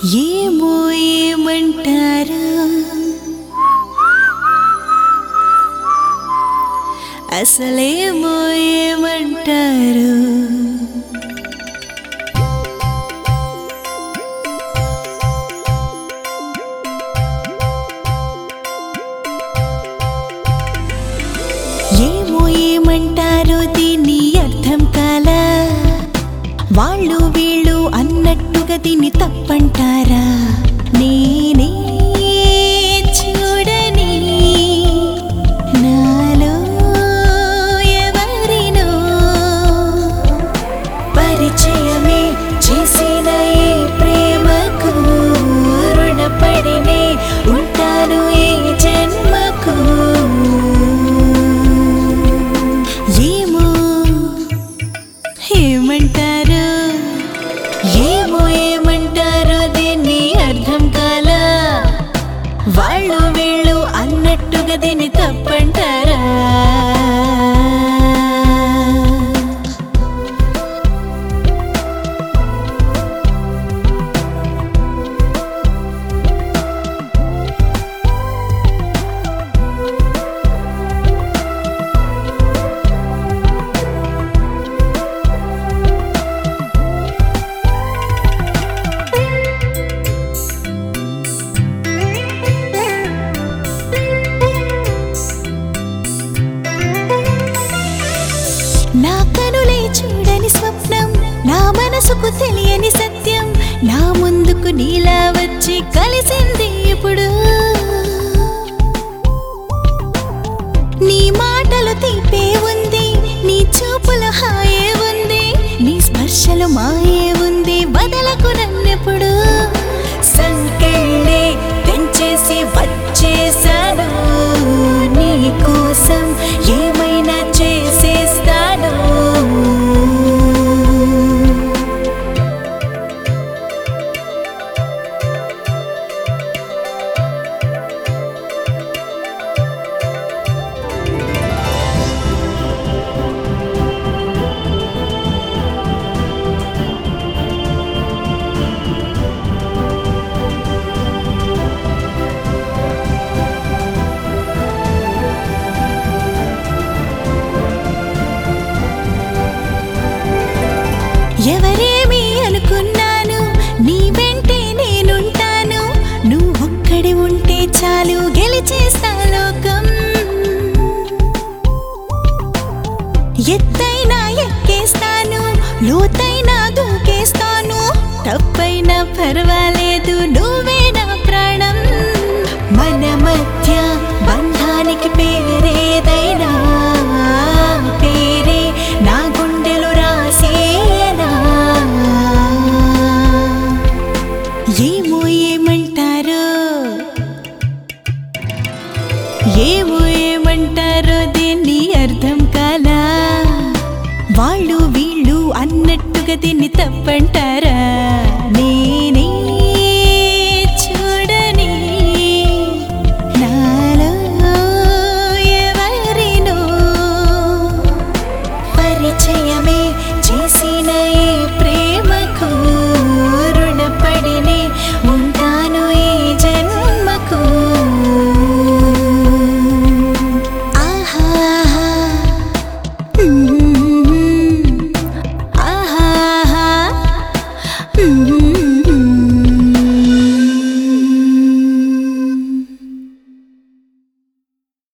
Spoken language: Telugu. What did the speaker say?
ఏమో ఏమంటారు అసలేమో ఏమంటారు ఏమో ఏమంటారో దీన్ని అర్థం కాలా వాళ్ళు వీళ్ళు అన్నట్టుగా దీన్ని తప్పంటారా నేనే చూడని నాలో ఎవరినో పరిచయమే చేసిన ఈ ప్రేమకు రుణపడినే ఉంటాను ఈ జన్మకు ఏమో ఏమంటారు ఏమో ఏమంటారో దీన్ని అర్థం కాలా వాళ్ళు వీళ్ళు అన్నట్టుగా దీన్ని తప్పంటారా నా కనులే చూడని స్వప్నం నా మనసుకు తెలియని సత్యం నా ముందుకు నీలా వచ్చి కలిసింది ఇప్పుడు నీ మాటలు తీపే ఉంది నీ చూపుల హాయే ఉంది నీ స్పర్శలు మాయే ఉంది వదలకు నన్నెప్పుడు సంకెళ్ళే తెంచేసి వచ్చేసాను నీ కోసం ఏమైనా చేసేస్తాను ఎవరేమి అనుకున్నాను నీ వెంటే నేనుంటాను నువ్వొక్కడి ఉంటే చాలు గెలిచేస్తా లోకం ఎత్తైనా ఎక్కేస్తాను లోతైనా దూకేస్తాను తప్పైనా పర్వాలేదు నువ్వే నా ప్రాణం మన మధ్య బంధానికి పేరేదైనా పేరే నా గుండెలు రాసేయనా ఏమో ఏమంటారో ఏమో ఏమంటారో దీన్ని అర్థం కాలా వాళ్ళు వీళ్ళు అన్నట్టుగా దీన్ని తప్పంటారా